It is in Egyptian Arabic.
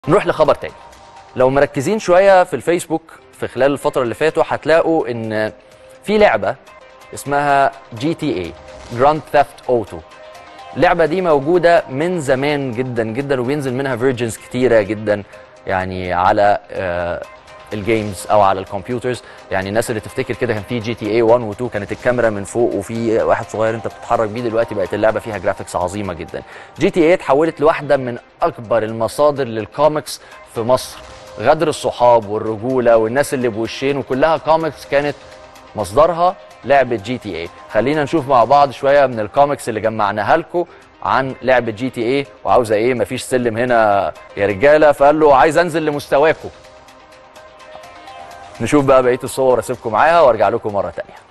نروح لخبر تاني لو مركزين شويه في الفيسبوك في خلال الفتره اللي فاتوا هتلاقوا ان في لعبه اسمها جي تي اي جراند ثيفت اوتو اللعبه دي موجوده من زمان جدا جدا وبينزل منها فيرجنز كتيره جدا يعني على آه، الجيمز او على الكمبيوترز يعني الناس اللي تفتكر كده كان في جي تي اي 1 و2 كانت الكاميرا من فوق وفي واحد صغير انت بتتحرك بيه دلوقتي بقت اللعبه فيها جرافيكس عظيمه جدا جي تي اي اتحولت لواحده من اكبر المصادر للكوميكس في مصر غدر الصحاب والرجوله والناس اللي بوشين وكلها كوميكس كانت مصدرها لعبه جي تي اي خلينا نشوف مع بعض شويه من الكوميكس اللي جمعناها لكم عن لعبه جي تي اي وعاوزه ايه مفيش سلم هنا يا رجاله فقال له عايز انزل لمستواكم نشوف بقى بقيه الصور اسيبكم معاها وارجع لكم مره تانية